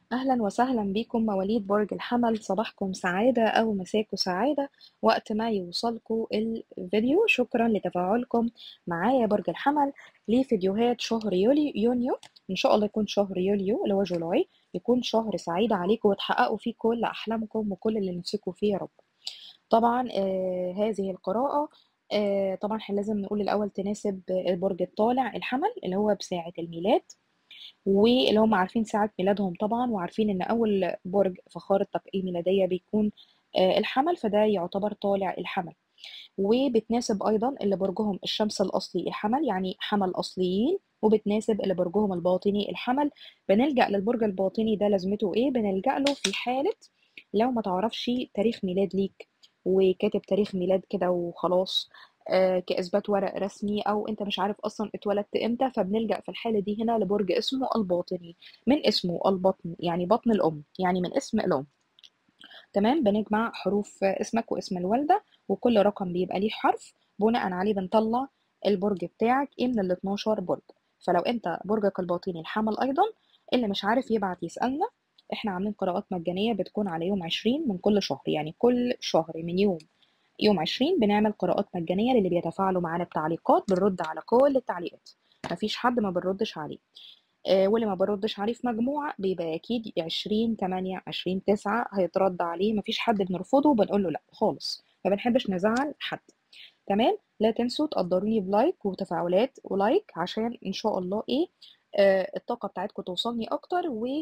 أهلا وسهلا بكم مواليد برج الحمل صباحكم سعادة أو مساكم سعادة وقت ما يوصلكم الفيديو شكرا لتفاعلكم معايا برج الحمل لفيديوهات شهر يوليو يونيو إن شاء الله يكون شهر يوليو اللي هو جولاي يكون شهر سعيد عليكم وتحققوا فيه كل أحلامكم وكل اللي نفسكم فيه يا رب طبعا آه هذه القراءة آه طبعا احنا لازم نقول الأول تناسب البرج الطالع الحمل اللي هو بساعة الميلاد واللي هم عارفين ساعة ميلادهم طبعا وعارفين ان اول برج في خارطة الميلادية بيكون آه، الحمل فده يعتبر طالع الحمل وبتناسب ايضا اللي برجهم الشمس الاصلي الحمل يعني حمل اصليين وبتناسب اللي برجهم الباطني الحمل بنلجأ للبرج الباطني ده لازمته ايه بنلجأ له في حالة لو ما تعرفش تاريخ ميلاد ليك وكاتب تاريخ ميلاد كده وخلاص آه، كإثبات ورق رسمي أو أنت مش عارف أصلا اتولدت إمتى فبنلجأ في الحالة دي هنا لبرج اسمه الباطني من اسمه البطن يعني بطن الأم يعني من اسم الأم تمام بنجمع حروف اسمك واسم الوالدة وكل رقم بيبقى ليه حرف بناء عليه بنطلع البرج بتاعك ايه من ال 12 برج فلو انت برجك الباطني الحمل ايضا اللي مش عارف يبعت يسألنا احنا عاملين قراءات مجانية بتكون على يوم 20 من كل شهر يعني كل شهر من يوم يوم 20 بنعمل قراءات مجانية للي بيتفاعلوا معانا بتعليقات بنرد على كل التعليقات مفيش حد ما بنردش عليه آه، واللي ما بردش عليه في مجموعة بيبقى أكيد 20 8 20 9 هيترد عليه مفيش حد بنرفضه وبنقول له لأ خالص ما بنحبش نزعل حد تمام لا تنسوا تقدروني بلايك وتفاعلات ولايك عشان إن شاء الله إيه آه الطاقة بتاعتكم توصلني أكتر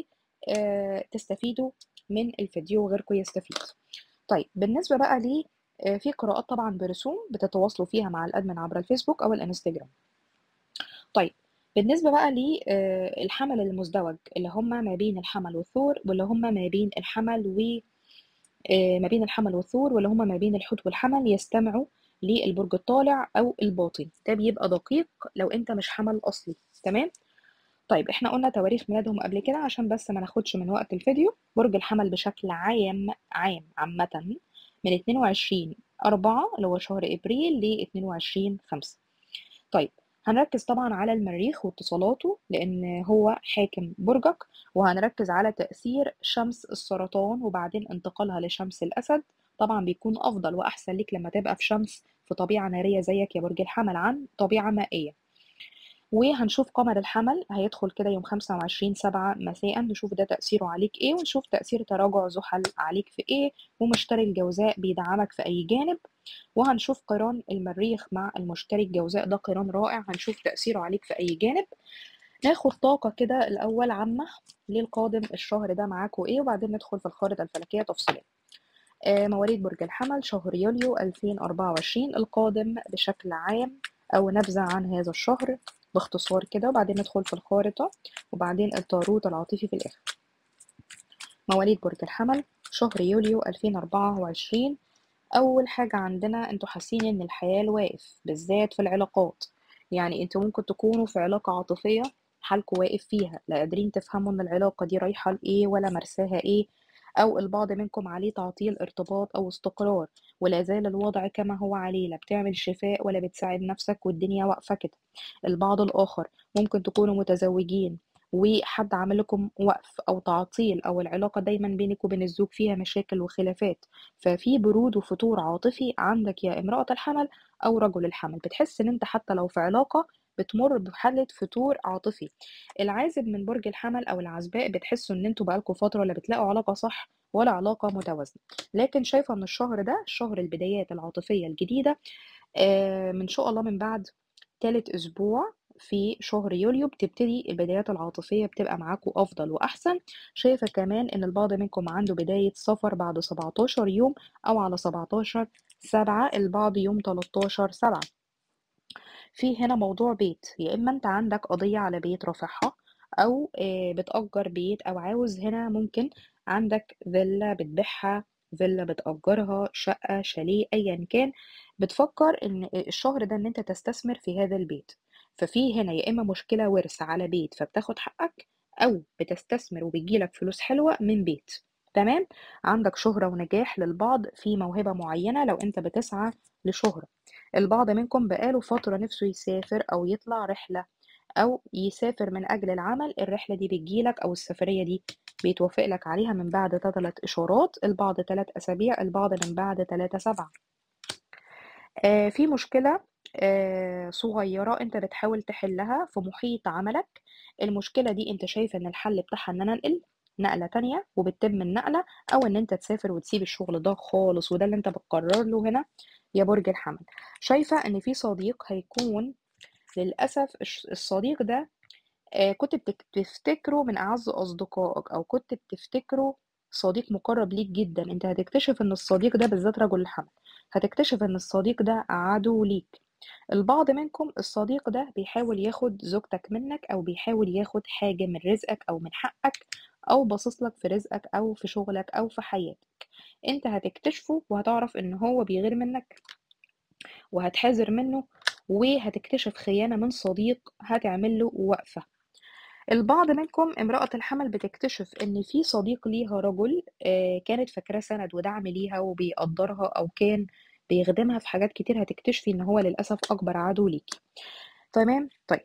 وتستفيدوا من الفيديو وغيركم يستفيد طيب بالنسبة بقى لي آه، في قراءات طبعا برسوم بتتواصلوا فيها مع الادمن عبر الفيسبوك او الانستجرام طيب بالنسبة بقى للحمل المزدوج اللي هم ما بين الحمل والثور واللي هم ما بين الحمل و آه، ما بين الحمل والثور واللي هم ما بين الحوت والحمل يستمعوا للبرج الطالع او الباطن ده بيبقى دقيق لو انت مش حمل اصلي تمام طيب احنا قلنا تواريخ ميلادهم قبل كده عشان بس ما ناخدش من وقت الفيديو برج الحمل بشكل عام عام عامة من 22 4 اللي هو شهر ابريل ل 22 5 طيب هنركز طبعا على المريخ واتصالاته لان هو حاكم برجك وهنركز على تأثير شمس السرطان وبعدين انتقالها لشمس الأسد طبعا بيكون أفضل وأحسن ليك لما تبقى في شمس في طبيعة نارية زيك يا برج الحمل عن طبيعة مائية وهنشوف قمر الحمل هيدخل كده يوم 25 سبعة مساء نشوف ده تأثيره عليك ايه ونشوف تأثير تراجع زحل عليك في ايه ومشتري الجوزاء بيدعمك في أي جانب وهنشوف قران المريخ مع المشتري الجوزاء ده قران رائع هنشوف تأثيره عليك في أي جانب ناخد طاقة كده الأول عامة للقادم الشهر ده معاكوا ايه وبعدين ندخل في الخارطة الفلكية تفصيليا آه، مواليد برج الحمل شهر يوليو 2024 القادم بشكل عام أو نبذة عن هذا الشهر باختصار كده وبعدين ندخل في الخارطة وبعدين التاروت العاطفي في الآخر مواليد برج الحمل شهر يوليو 2024 أول حاجة عندنا انتوا حاسين إن الحياة واقف بالذات في العلاقات يعني انتوا ممكن تكونوا في علاقة عاطفية حالكوا واقف فيها لا قادرين تفهموا إن العلاقة دي رايحة لإيه ولا مرساها إيه أو البعض منكم عليه تعطيل ارتباط أو استقرار ولا زال الوضع كما هو عليه لا بتعمل شفاء ولا بتساعد نفسك والدنيا واقفة كده البعض الآخر ممكن تكونوا متزوجين وحد عامل لكم وقف أو تعطيل أو العلاقة دايما بينك وبين الزوج فيها مشاكل وخلافات ففي برود وفتور عاطفي عندك يا امرأة الحمل أو رجل الحمل بتحس إن أنت حتى لو في علاقة بتمر بحالة فتور عاطفي العازب من برج الحمل أو العزباء بتحسوا إن انتوا بقالكوا فترة لا بتلاقوا علاقة صح ولا علاقة متوازنة لكن شايفة إن الشهر ده شهر البدايات العاطفية الجديدة آه، من شاء الله من بعد تالت أسبوع في شهر يوليو بتبتدي البدايات العاطفية بتبقى معاكم أفضل وأحسن شايفة كمان إن البعض منكم عنده بداية سفر بعد 17 يوم أو على 17 سبعة البعض يوم 13 سبعة في هنا موضوع بيت يا إما أنت عندك قضية على بيت رافعها أو آه، بتأجر بيت أو عاوز هنا ممكن عندك فيلا بتبيعها فيلا بتأجرها شقة شاليه أيا كان بتفكر إن الشهر ده إن أنت تستثمر في هذا البيت ففي هنا يا إما مشكلة ورث على بيت فبتاخد حقك أو بتستثمر وبيجيلك فلوس حلوة من بيت تمام عندك شهرة ونجاح للبعض في موهبة معينة لو أنت بتسعى لشهرة البعض منكم بقاله فترة نفسه يسافر أو يطلع رحلة أو يسافر من أجل العمل الرحلة دي بتجيلك أو السفرية دي بيتوافق لك عليها من بعد ثلاث إشارات البعض ثلاث أسابيع البعض من بعد ثلاثة سبعة آه في مشكلة آه صغيرة أنت بتحاول تحلها في محيط عملك المشكلة دي أنت شايف إن الحل بتاعها إن أنا أنقل نقلة تانية وبتتم النقلة أو إن أنت تسافر وتسيب الشغل ده خالص وده اللي أنت بتقرر له هنا يا برج الحمل شايفة إن في صديق هيكون للأسف الش- الصديق ده آه، كنت بتك- بتفتكره من أعز أصدقائك أو كنت بتفتكره صديق مقرب ليك جدا انت هتكتشف ان الصديق ده بالذات رجل الحمل هتكتشف ان الصديق ده عدو ليك البعض منكم الصديق ده بيحاول ياخد زوجتك منك او بيحاول ياخد حاجة من رزقك او من حقك او باصص لك في رزقك او في شغلك او في حياتك انت هتكتشفه وهتعرف ان هو بيغير منك وهتحذر منه وهتكتشف خيانة من صديق هتعمل له وقفة البعض منكم امرأة الحمل بتكتشف إن في صديق ليها رجل آه، كانت فاكراه سند ودعم ليها وبيقدرها أو كان بيخدمها في حاجات كتير هتكتشفي إن هو للأسف أكبر عدو ليكي تمام طيب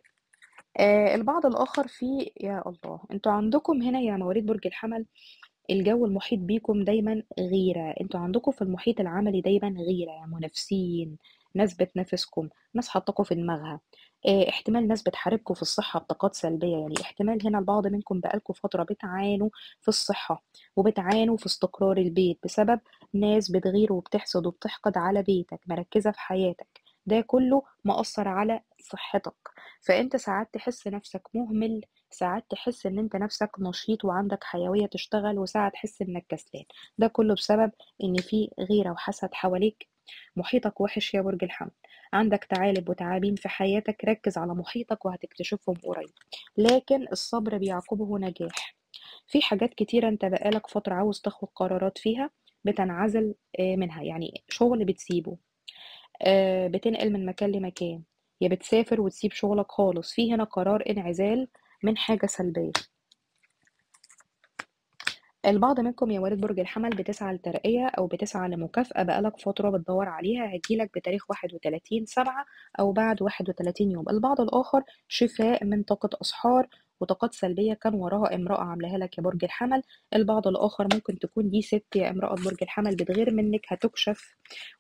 آه البعض الآخر في يا الله انتوا عندكم هنا يا مواليد برج الحمل الجو المحيط بيكم دايما غيرة انتوا عندكم في المحيط العملي دايما غيرة يعني منافسين ناس بتنافسكم ناس حطاكوا في دماغها اه احتمال ناس بتحاربكم في الصحة بطاقات سلبية يعني احتمال هنا البعض منكم بقالكوا فترة بتعانوا في الصحة وبتعانوا في استقرار البيت بسبب ناس بتغير وبتحسد وبتحقد على بيتك مركزة في حياتك ده كله مأثر على صحتك فانت ساعات تحس نفسك مهمل ساعات تحس ان انت نفسك نشيط وعندك حيوية تشتغل وساعات تحس انك كسلان ده كله بسبب ان في غيرة وحسد حواليك محيطك وحش يا برج الحمل عندك تعالب وتعابين في حياتك ركز على محيطك وهتكتشفهم قريب لكن الصبر بيعقبه نجاح في حاجات كتيرة انت بقالك فترة عاوز تاخد قرارات فيها بتنعزل آه، منها يعني شغل بتسيبه آه، بتنقل من مكان لمكان يا بتسافر وتسيب شغلك خالص في هنا قرار انعزال من حاجة سلبية البعض منكم يا والد برج الحمل بتسعى لترقية أو بتسعى لمكافأة بقالك فترة بتدور عليها هتجيلك بتاريخ 31 سبعة أو بعد 31 يوم البعض الآخر شفاء من طاقة أسحار وطاقات سلبية كان وراها امرأة عاملاها لك يا برج الحمل البعض الآخر ممكن تكون دي ست يا امرأة برج الحمل بتغير منك هتكشف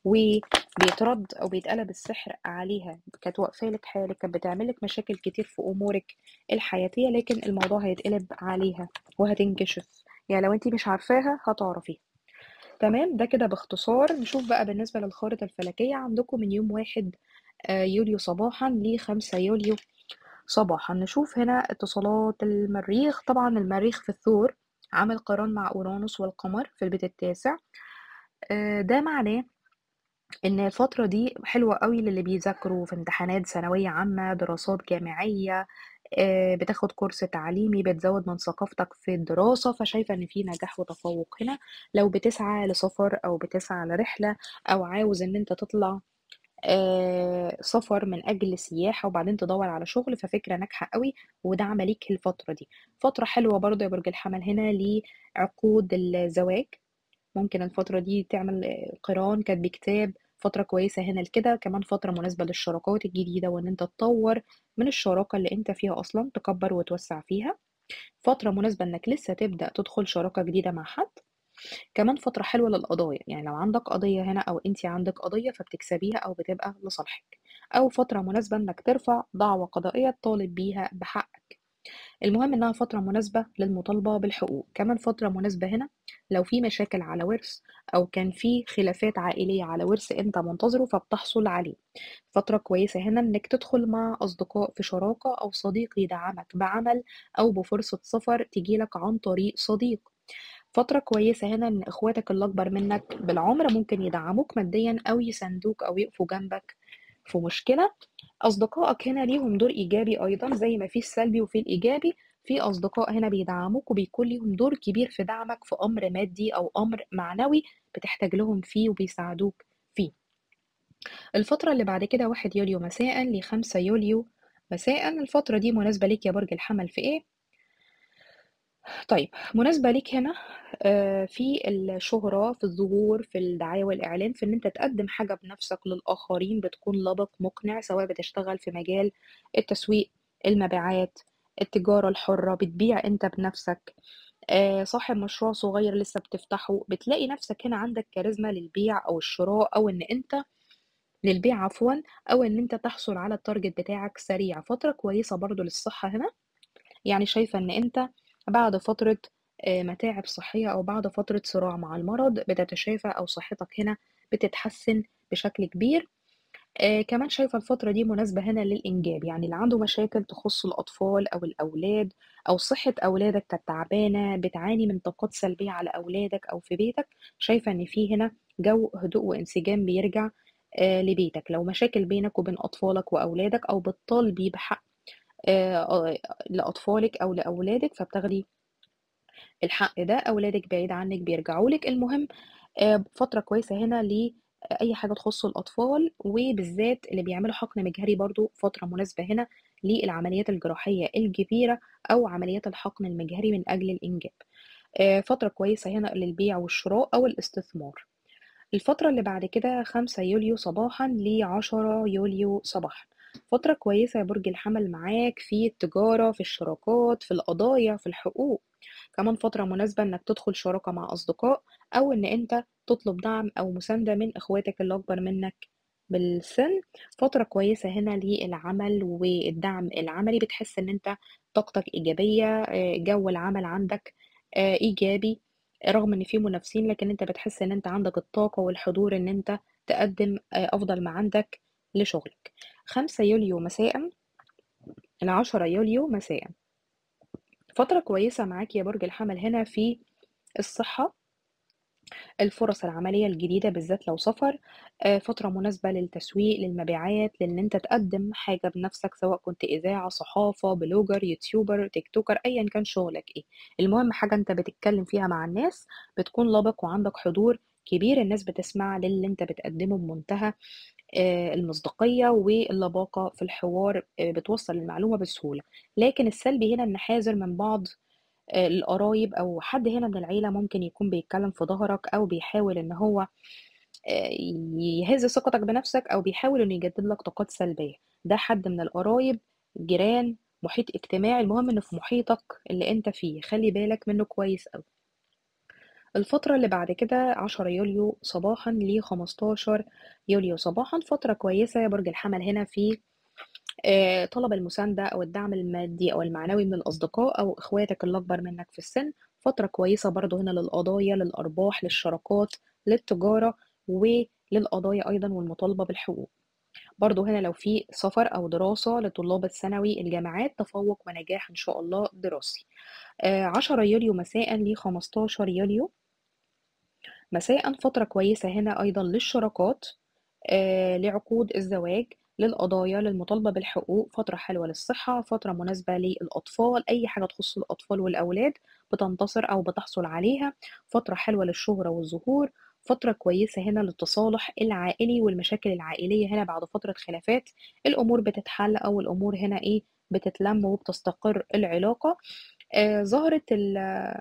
وبيترد أو بيتقلب السحر عليها كانت واقفة لك حالك كانت بتعمل لك مشاكل كتير في أمورك الحياتية لكن الموضوع هيتقلب عليها وهتنكشف يعني لو انتي مش عارفاها هتعرفيها تمام ده كده باختصار نشوف بقى بالنسبة للخارطة الفلكية عندكم من يوم واحد آه، يوليو صباحا لخمسة يوليو صباحا نشوف هنا اتصالات المريخ طبعا المريخ في الثور عامل قران مع أورانوس والقمر في البيت التاسع آه، ده معناه ان الفترة دي حلوة قوي للي بيذاكروا في امتحانات ثانوية عامة دراسات جامعية آه، بتاخد كورس تعليمي بتزود من ثقافتك في الدراسة فشايفة ان في نجاح وتفوق هنا لو بتسعى لسفر او بتسعى لرحلة او عاوز ان انت تطلع آه، سفر من اجل سياحة وبعدين تدور على شغل ففكرة ناجحة قوي ودعم ليك الفترة دي فترة حلوة برضه يا برج الحمل هنا لعقود الزواج ممكن الفترة دي تعمل آه، قران كاتب كتاب فترة كويسة هنا لكده كمان فترة مناسبة للشراكات الجديدة وان انت تطور من الشراكة اللي انت فيها اصلا تكبر وتوسع فيها فترة مناسبة انك لسه تبدأ تدخل شراكة جديدة مع حد كمان فترة حلوة للقضايا يعني لو عندك قضية هنا او انت عندك قضية فبتكسبيها او بتبقى لصالحك او فترة مناسبة انك ترفع دعوى قضائية تطالب بيها بحقك المهم انها فترة مناسبة للمطالبة بالحقوق كمان فترة مناسبة هنا لو في مشاكل على ورث او كان في خلافات عائلية على ورث انت منتظره فبتحصل عليه فترة كويسة هنا انك تدخل مع اصدقاء في شراكة او صديق يدعمك بعمل او بفرصة سفر تجيلك عن طريق صديق فترة كويسة هنا إن إخواتك اللي أكبر منك بالعمر ممكن يدعموك ماديا أو يساندوك أو يقفوا جنبك في مشكلة أصدقائك هنا ليهم دور إيجابي أيضا زي ما في السلبي وفي الإيجابي في أصدقاء هنا بيدعموك وبيكون ليهم دور كبير في دعمك في أمر مادي أو أمر معنوي بتحتاج لهم فيه وبيساعدوك فيه الفترة اللي بعد كده واحد يوليو مساء لخمسة يوليو مساء الفترة دي مناسبة ليك يا برج الحمل في إيه؟ طيب مناسبة ليك هنا آه، في الشهرة في الظهور في الدعاية والإعلان في إن أنت تقدم حاجة بنفسك للآخرين بتكون لبق مقنع سواء بتشتغل في مجال التسويق المبيعات التجارة الحرة بتبيع أنت بنفسك آآ صاحب مشروع صغير لسه بتفتحه، بتلاقي نَفْسك هنا عندك كاريزما للبيع أو الشراء أو إن أنت للبيع عفوًا، أو إن أنت تحصل على الtarget بتاعك سريع، فترة كويسة برضه للصحة هنا، يعني شايفة إن أنت بعد فترة آآ متاعب صحية أو بعد فترة صراع مع المرض بتتشافى أو صحتك هنا بتتحسن بشكل كبير. آآ كمان شايفة الفترة دي مناسبة هنا للإنجاب، يعني اللي عنده مشاكل تخُص الأطفال أو الأولاد أو صحة أولادك كانت تعبانة، بتعاني من طاقات سلبية على أولادك أو في بيتك، شايفة إن في هنا جو هدوء وانسجام بيرجع آآ لبيتك، لو مشاكل بينك وبين أطفالك وأولادك أو بتطالبي بحق آآ لأطفالِك أو لأولادِك، فبتاخدي الحق ده، أولادِك بعيد عنِّك بيرجعوا لِك، المهم آآ فترة كويسة هنا ل أي حاجة تخُص الأطفال، وبالذات اللي بيعملوا حقن مجهري برضه فترة مناسبة هنا للعمليات الجراحية الكبيرة أو عمليات الحقن المجهري من أجل الإنجاب. آآ فترة كويسة هنا للبيع والشراء أو الاستثمار. الفترة اللي بعد كده 5 يوليو صباحًا ل10 يوليو صباحًا، فترة كويسة يا برج الحمل معاك في التجارة، في الشراكات، في القضايا، في الحقوق، كمان فترة مناسبة إنك تدخل شراكة مع أصدقاء أو إن أنت تطلب دعم أو مساندة من إخواتك اللي أكبر منك بالسن، فترة كويسة هنا للعمل والدعم العملي، بتحس إن أنت طاقتك إيجابية، آآ جو العمل عندك آآ إيجابي، رغم إن في منافسين لكن أنت بتحس إن أنت عندك الطاقة والحضور إن أنت تقدّم آآ أفضل ما عندك لشغلك. 5 يوليو مساءً ل10 يوليو مساءً. فترة كويسة معاك يا برج الحمل هنا في الصحة. الفُرَص العملية الجديدة بالذات لو سفر، آآ فترة مناسبة للتسويق، للمبيعات، لإن أنت تقدّم حاجة بنَفْسك سواء كنت إذاعة، صحافة، بلوجر، يوتيوبر، تيك توكر، أيًا كان شغلك إيه، المهم حاجة أنت بتتكلم فيها مع الناس بتكون لبق وعندك حضور كبير، الناس بتسمع للي أنت بتقدّمه بمنتهى آآ المصداقية واللباقة في الحوار، آآ بتوصّل المعلومة بسهولة، لكن السلبي هنا إن حاذر من بعض آآ القرايب أو حد هنا من العيلة ممكن يكون بيتكلم في ضهرك أو بيحاول إن هو آآ يهز ثقتك بنَفْسك أو بيحاول إنه يجدد لك طاقات سلبية، ده حد من القرايب، جيران، محيط اجتماعي، المهم إنه في محيطك اللي أنت فيه، خلّي بالك منه كويس أوي. الفترة اللي بعد كده 10 يوليو صباحًا ل15 يوليو صباحًا، فترة كويسة يا برج الحمل هنا في آآ طلب المساندة أو الدعم المادي أو المعنوي من الأصدقاء أو إخواتك اللي أكبر منك في السن، فترة كويسة برضه هنا للقضايا، للأرباح، للشراكات، للتجارة، وللقضايا أيضًا والمطالبة بالحقوق. برضه هنا لو في سفر أو دراسة لطلاب الثانوي، الجامعات، تفوق ونجاح إن شاء الله دراسي. آآ 10 يوليو مساءً ل15 يوليو مساءً، فترة كويسة هنا أيضًا للشراكات، آآ لعقود الزواج، للقضايا، للمطالبة بالحقوق، فترة حلوة للصحة، فترة مناسبة للأطفال، أي حاجة تخُص الأطفال والأولاد بتنتصر أو بتحصل عليها، فترة حلوة للشهرة والظهور، فترة كويسة هنا للتصالح العائلي والمشاكل العائلية هنا بعد فترة خلافات، الأمور بتتحل أو الأمور هنا إيه، بتتلَم وبتستقر العلاقة. آآ زهرة ال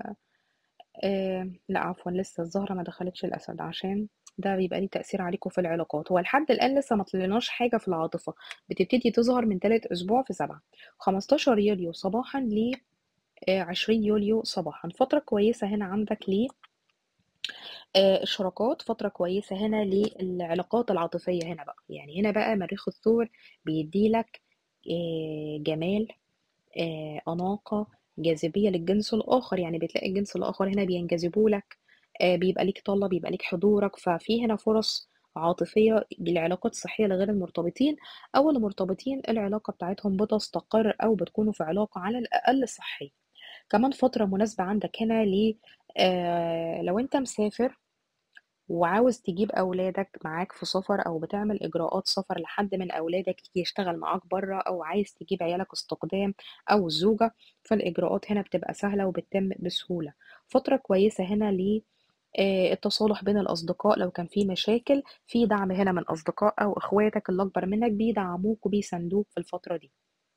آآ لأ عفوًا لسه الزهرة ما دخلتش الأسد عشان ده بيبقى ليه تأثير عليكم في العلاقات، هو لحد الآن لسه ما طلعناش حاجة في العاطفة، بتبتدي تظهر من تالت أسبوع في 7. 15 يوليو صباحًا ل آآ 20 يوليو صباحًا، فترة كويسة هنا عندك ل آآ الشراكات، فترة كويسة هنا للعلاقات العاطفية هنا بقى، يعني هنا بقى مريخ الثور بيدّي لك آآ جمال، آآ أناقة، جاذبية للجنس الآخر، يعني بتلاقي الجنس الآخر هنا بينجذبوا لك، آآ بيبقى ليك طَلّة، بيبقى ليك حضورك، ففي هنا فرص عاطفية لعلاقات صحية لغير المرتبطين، أو المرتبطين العلاقة بتاعتهم بتستقر أو بتكونوا في علاقة على الأقل صحية. كمان فترة مناسبة عندك هنا ل آآ لو أنت مسافر وعاوز تجيب أولادك معاك في سفر أو بتعمل إجراءات سفر لحد من أولادك ييجي يشتغل معاك برّه أو عايز تجيب عيالك استقدام أو الزوجة، فالإجراءات هنا بتبقى سهلة وبتتم بسهولة. فترة كويسة هنا ل آآ التصالح بين الأصدقاء لو كان في مشاكل، في دعم هنا من أصدقاء أو إخواتك اللي أكبر منك بيدعموك وبيساندوك في الفترة دي.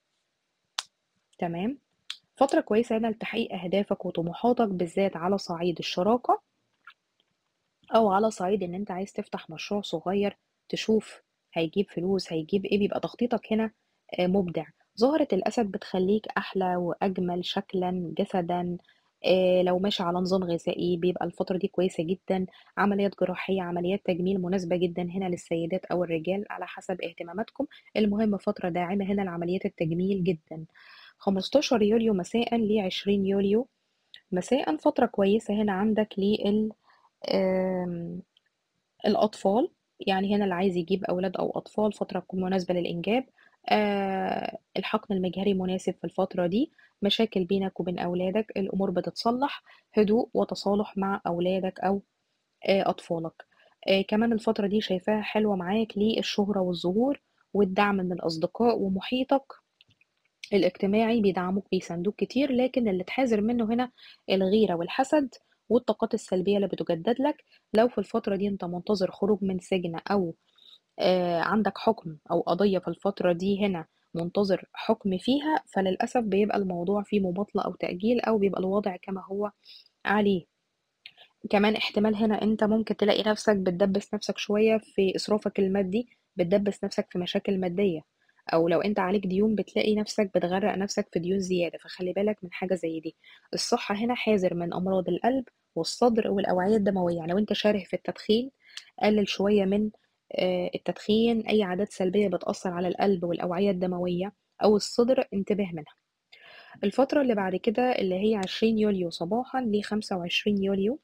تمام، فترة كويسة هنا لتحقيق أهدافك وطموحاتك بالذات على صعيد الشراكة أو على صعيد إن أنت عايز تفتح مشروع صغير تشوف هيجيب فلوس، هيجيب إيه، بيبقى تخطيطك هنا آآ مُبدع. زهرة الأسد بتخلّيك أحلى وأجمل شكلًا، جسدًا، آه، لو ماشي على نظام غذائي بيبقى الفترة دي كويسة جدا عمليات جراحية عمليات تجميل مناسبة جدا هنا للسيدات أو الرجال على حسب اهتماماتكم المهم فترة داعمة هنا لعمليات التجميل جدا 15 يوليو مساء ل 20 يوليو مساء فترة كويسة هنا عندك لل آم، الأطفال يعني هنا اللي عايز يجيب أولاد أو أطفال فترة تكون مناسبة للإنجاب آه الحقن المجهري مناسب في الفترة دي مشاكل بينك وبين أولادك الأمور بتتصلح هدوء وتصالح مع أولادك أو آه أطفالك آه كمان الفترة دي شايفاها حلوة معاك للشهرة والظهور والدعم من الأصدقاء ومحيطك الاجتماعي بيدعموك بيساندوك كتير لكن اللي تحذر منه هنا الغيرة والحسد والطاقات السلبية اللي بتجدد لك لو في الفترة دي انت منتظر خروج من سجن أو آه، عندك حكم أو قضية في الفترة دي هنا منتظر حكم فيها فللأسف بيبقى الموضوع فيه مماطلة أو تأجيل أو بيبقى الوضع كما هو عليه كمان احتمال هنا انت ممكن تلاقي نفسك بتدبس نفسك شوية في إسرافك المادي بتدبس نفسك في مشاكل مادية أو لو انت عليك ديون بتلاقي نفسك بتغرق نفسك في ديون زيادة فخلي بالك من حاجة زي دي الصحة هنا حذر من أمراض القلب والصدر والأوعية الدموية يعني لو انت شاره في التدخين قلل شوية من آه، التدخين أي عادات سلبية بتأثر على القلب والأوعية الدموية أو الصدر انتبه منها الفترة اللي بعد كده اللي هي 20 يوليو صباحا ل 25 يوليو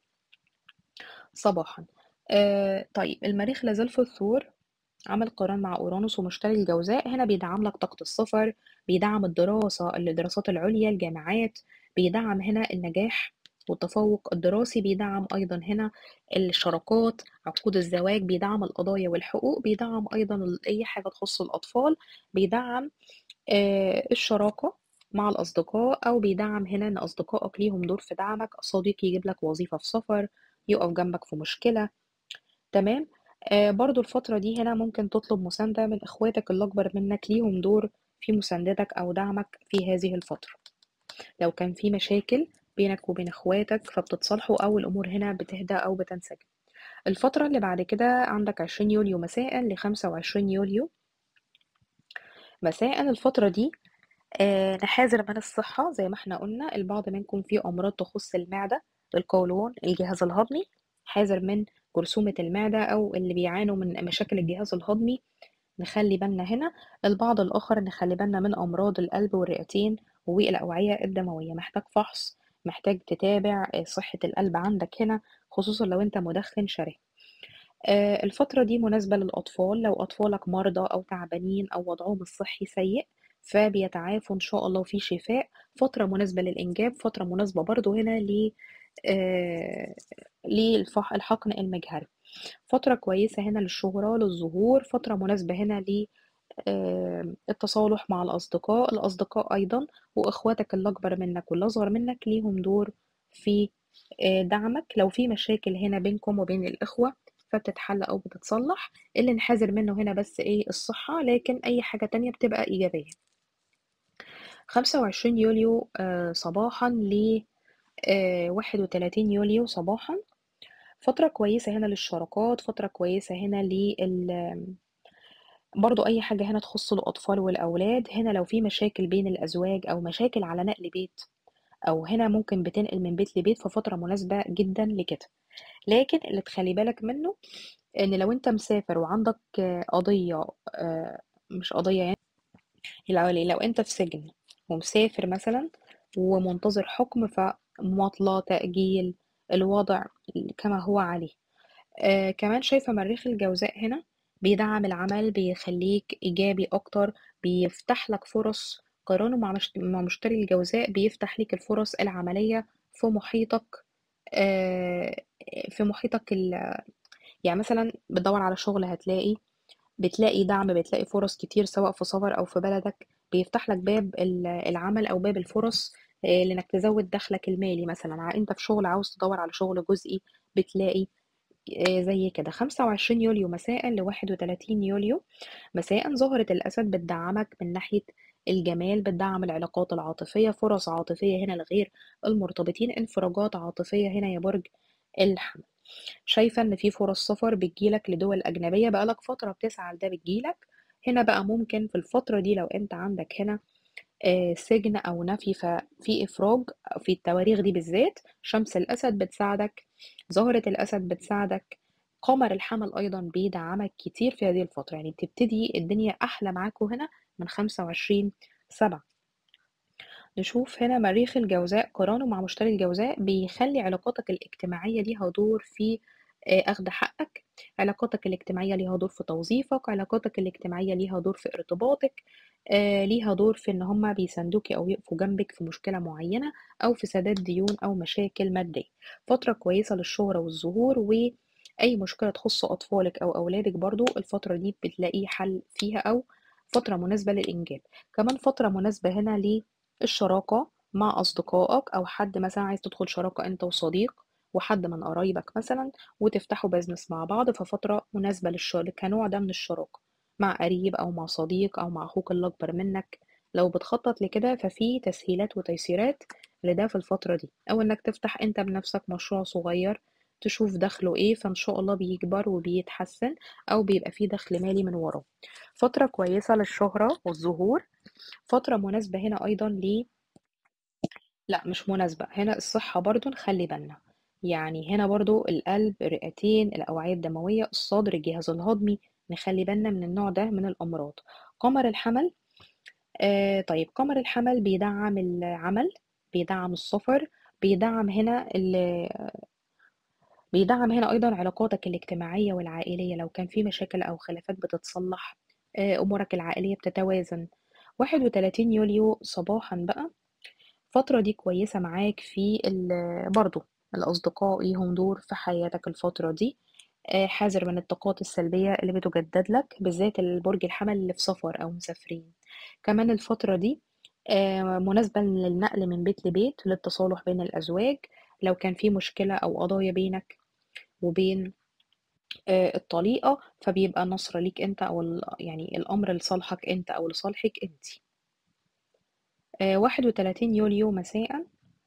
صباحا آه طيب المريخ لازال في الثور عمل قران مع أورانوس ومشتري الجوزاء هنا بيدعم لك طاقة السفر بيدعم الدراسة الدراسات العليا الجامعات بيدعم هنا النجاح والتفوق الدراسي بيدعم أيضا هنا الشراكات عقود الزواج بيدعم القضايا والحقوق بيدعم أيضا أي حاجة تخص الأطفال بيدعم آه، الشراكة مع الأصدقاء أو بيدعم هنا إن أصدقائك ليهم دور في دعمك صديق يجيب لك وظيفة في سفر يقف جنبك في مشكلة تمام آه برضو الفترة دي هنا ممكن تطلب مساندة من إخواتك اللي أكبر منك ليهم دور في مساندتك أو دعمك في هذه الفترة لو كان في مشاكل بينك وبين إخواتك فبتتصالحوا أو الأمور هنا بتهدى أو بتنسجم الفترة اللي بعد كده عندك 20 يوليو مساء ل 25 يوليو مساء الفترة دي آه نحاذر من الصحة زي ما احنا قلنا البعض منكم فيه أمراض تخص المعدة القولون الجهاز الهضمي حاذر من جرثومة المعدة أو اللي بيعانوا من مشاكل الجهاز الهضمي نخلي بالنا هنا البعض الآخر نخلي بالنا من أمراض القلب والرئتين والأوعية الدموية محتاج فحص محتاج تتابع آه، صحة القلب عندك هنا خصوصا لو انت مدخن شره آه، الفترة دي مناسبة للأطفال لو أطفالك مرضى أو تعبانين أو وضعهم الصحي سيء فبيتعافوا إن شاء الله في شفاء فترة مناسبة للإنجاب فترة مناسبة برضو هنا ل آه، للحقن المجهري فترة كويسة هنا للشهرة للظهور فترة مناسبة هنا للتصالح مع الأصدقاء الأصدقاء أيضا وإخواتك اللي أكبر منك واللي أصغر منك ليهم دور في آه، دعمك لو في مشاكل هنا بينكم وبين الإخوة فبتتحل أو بتتصلح اللي نحذر منه هنا بس إيه الصحة لكن أي حاجة تانية بتبقى إيجابية 25 يوليو آه، صباحا ل 31 يوليو صباحا فترة كويسة هنا للشراكات فترة كويسة هنا لل برضو أي حاجة هنا تخص الأطفال والأولاد هنا لو في مشاكل بين الأزواج أو مشاكل على نقل بيت أو هنا ممكن بتنقل من بيت لبيت ففترة مناسبة جدا لكده لكن اللي تخلي بالك منه إن لو أنت مسافر وعندك قضية آه، مش قضية يعني الأولي لو أنت في سجن ومسافر مثلا ومنتظر حكم فمماطلة تأجيل الوضع كما هو عليه آه كمان شايفة مريخ الجوزاء هنا بيدعم العمل بيخليك إيجابي أكتر بيفتح لك فرص قرانه مع مشت- مع مشتري الجوزاء بيفتح لك الفرص العملية في محيطك آه في محيطك ال... يعني مثلا بتدور على شغل هتلاقي بتلاقي دعم بتلاقي فرص كتير سواء في سفر أو في بلدك بيفتح لك باب ال- العمل أو باب الفرص آه، لإنك تزود دخلك المالي مثلا ع- أنت في شغل عاوز تدور على شغل جزئي بتلاقي آه، زي كده 25 يوليو مساء ل 31 يوليو مساء ظهرة الأسد بتدعمك من ناحية الجمال بتدعم العلاقات العاطفية فرص عاطفية هنا لغير المرتبطين انفراجات عاطفية هنا يا برج الحمل شايفة إن في فرص سفر بتجيلك لدول أجنبية بقالك فترة بتسعى لده بتجيلك هنا بقى ممكن في الفترة دي لو أنت عندك هنا آه، سجن أو نفي ففي إفراج في التواريخ دي بالذات شمس الأسد بتساعدك زهرة الأسد بتساعدك قمر الحمل أيضا بيدعمك كتير في هذه الفترة يعني بتبتدي الدنيا أحلى معاكوا هنا من خمسة وعشرين سبعة نشوف هنا مريخ الجوزاء قرانه مع مشتري الجوزاء بيخلي علاقاتك الاجتماعية ليها دور في آه، أخذ حقك علاقاتك الاجتماعية ليها دور في توظيفك علاقاتك الاجتماعية ليها دور في ارتباطك آه، ليها دور في إن هما بيساندوكي أو يقفوا جنبك في مشكلة معينة أو في سداد ديون أو مشاكل مادية فترة كويسة للشهرة والظهور وأي مشكلة تخص أطفالك أو أولادك برضو الفترة دي بتلاقي حل فيها أو فترة مناسبة للإنجاب كمان فترة مناسبة هنا للشراكة مع أصدقائك أو حد مثلا عايز تدخل شراكة أنت وصديق وحد من قرايبك مثلا وتفتحوا بزنس مع بعض ففترة مناسبة للشراكة كنوع ده من الشراكة مع قريب أو مع صديق أو مع أخوك اللي أكبر منك لو بتخطط لكده ففي تسهيلات وتيسيرات لده في الفترة دي أو إنك تفتح أنت بنفسك مشروع صغير تشوف دخله إيه فإن شاء الله بيكبر وبيتحسن أو بيبقى فيه دخل مالي من وراه فترة كويسة للشهرة والظهور فترة مناسبة هنا أيضا ل لا مش مناسبة هنا الصحة برضو نخلي بالنا يعني هنا برضو القلب الرئتين الأوعية الدموية الصدر الجهاز الهضمي نخلي بالنا من النوع ده من الأمراض قمر الحمل آه طيب قمر الحمل بيدعم العمل بيدعم السفر بيدعم هنا بيدعم هنا أيضا علاقاتك الاجتماعية والعائلية لو كان في مشاكل أو خلافات بتتصلح آه أمورك العائلية بتتوازن 31 يوليو صباحا بقى الفترة دي كويسة معاك في برضو الأصدقاء ليهم دور في حياتك الفترة دي آه، حذر من الطاقات السلبية اللي بتجدد لك بالذات البرج الحمل اللي في سفر أو مسافرين كمان الفترة دي آه، مناسبة للنقل من بيت لبيت للتصالح بين الأزواج لو كان في مشكلة أو قضايا بينك وبين آه، الطليقة فبيبقى نصر ليك أنت أو يعني الأمر لصالحك أنت أو لصالحك أنت واحد وتلاتين يوليو مساء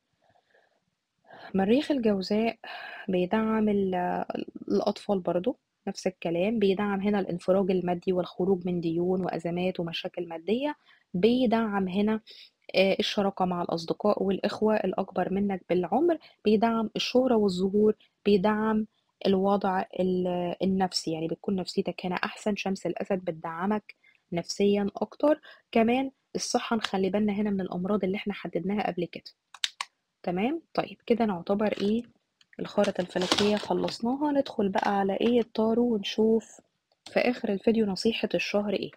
مريخ الجوزاء بيدعم الأطفال برضو نفس الكلام بيدعم هنا الانفراج المادي والخروج من ديون وأزمات ومشاكل مادية بيدعم هنا آه، الشراكة مع الأصدقاء والإخوة الأكبر منك بالعمر بيدعم الشهرة والظهور بيدعم الوضع النفسي يعني بتكون نفسيتك هنا أحسن شمس الأسد بتدعمك نفسيا أكتر كمان الصحة نخلي بالنا هنا من الأمراض اللي احنا حددناها قبل كده تمام طيب كده نعتبر ايه الخارطة الفلكية خلصناها ندخل بقى على ايه الطارو ونشوف في اخر الفيديو نصيحة الشهر ايه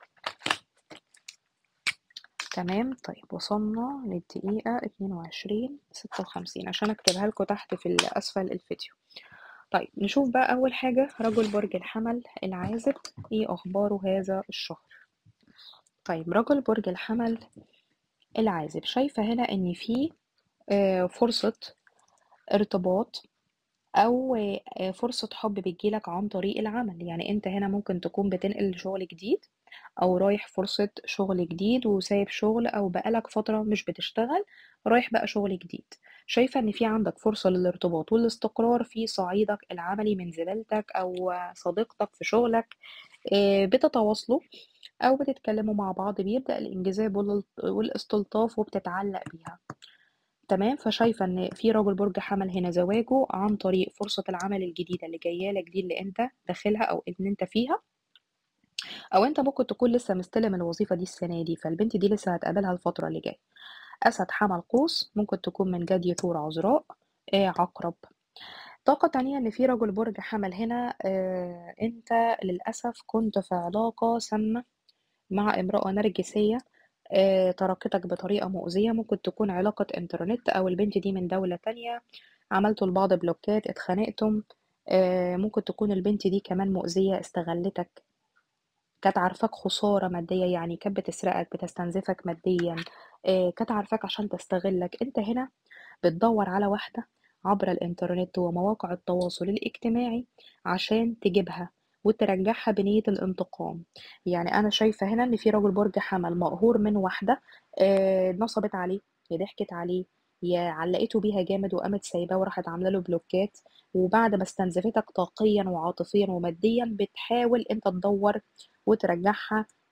تمام طيب وصلنا للدقيقة اتنين وعشرين ستة وخمسين عشان اكتبها لكم تحت في اسفل الفيديو طيب نشوف بقى اول حاجة رجل برج الحمل العازب ايه اخباره هذا الشهر طيب رجل برج الحمل العازب شايفة هنا ان في آه، فرصة ارتباط أو آه، فرصة حب بتجيلك عن طريق العمل يعني أنت هنا ممكن تكون بتنقل شغل جديد أو رايح فرصة شغل جديد وسايب شغل أو بقالك فترة مش بتشتغل رايح بقى شغل جديد شايفة إن في عندك فرصة للارتباط والاستقرار في صعيدك العملي من زميلتك أو صديقتك في شغلك آه، بتتواصلوا أو بتتكلموا مع بعض بيبدأ الانجذاب والاستلطاف وبتتعلق بيها تمام فشايفة ان في رجل برج حمل هنا زواجه عن طريق فرصة العمل الجديدة اللي جاية لك دي اللي انت داخلها او ان انت فيها او انت ممكن تكون لسه مستلم الوظيفة دي السنة دي فالبنت دي لسه هتقابلها الفترة اللي جاية اسد حمل قوس ممكن تكون من جدي ثور عذراء آه عقرب طاقة تانية ان في رجل برج حمل هنا آه انت للأسف كنت في علاقة سامة مع امرأة نرجسية آه، تركتك بطريقة مؤذية ممكن تكون علاقة إنترنت أو البنت دي من دولة تانية عملتوا لبعض بلوكات اتخانقتم آه، ممكن تكون البنت دي كمان مؤذية استغلتك كانت عارفاك خسارة مادية يعني كانت بتسرقك بتستنزفك ماديا آه، كانت عارفاك عشان تستغلك انت هنا بتدور على واحدة عبر الإنترنت ومواقع التواصل الاجتماعي عشان تجيبها وترجعها بنية الانتقام يعني أنا شايفة هنا إن في راجل برج حمل مقهور من واحدة آه، نصبت عليه يا ضحكت عليه يا علقته بيها جامد وقامت سايباه وراحت عامله له بلوكات وبعد ما استنزفتك طاقيا وعاطفيا وماديا بتحاول انت تدور وترجعها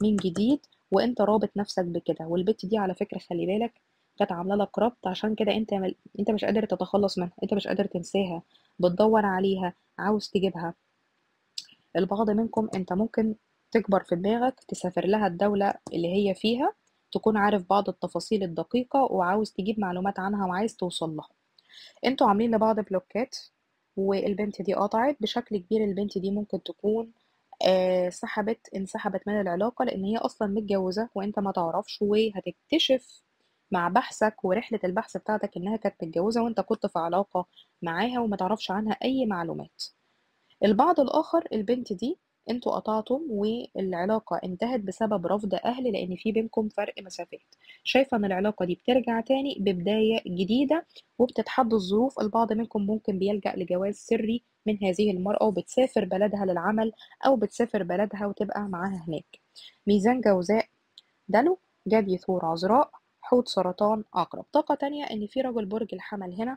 من جديد وانت رابط نفسك بكده والبت دي على فكرة خلي بالك كانت عامله لك ربط عشان كده انت مل... انت مش قادر تتخلص منها انت مش قادر تنساها بتدور عليها عاوز تجيبها البعض منكم انت ممكن تكبر في دماغك تسافر لها الدولة اللي هي فيها تكون عارف بعض التفاصيل الدقيقة وعاوز تجيب معلومات عنها وعايز توصل لها انتوا عاملين لبعض بلوكات والبنت دي قطعت بشكل كبير البنت دي ممكن تكون آه سحبت انسحبت من العلاقة لأن هي أصلا متجوزة وأنت ما تعرفش وهتكتشف مع بحثك ورحلة البحث بتاعتك إنها كانت متجوزة وأنت كنت في علاقة معاها وما تعرفش عنها أي معلومات البعض الآخر البنت دي انتوا قطعتم والعلاقة انتهت بسبب رفض أهل لأن في بينكم فرق مسافات شايفة إن العلاقة دي بترجع تاني ببداية جديدة وبتتحدى الظروف البعض منكم ممكن بيلجأ لجواز سري من هذه المرأة وبتسافر بلدها للعمل أو بتسافر بلدها وتبقى معاها هناك ميزان جوزاء دلو جدي ثور عذراء حوت سرطان عقرب طاقة تانية إن في رجل برج الحمل هنا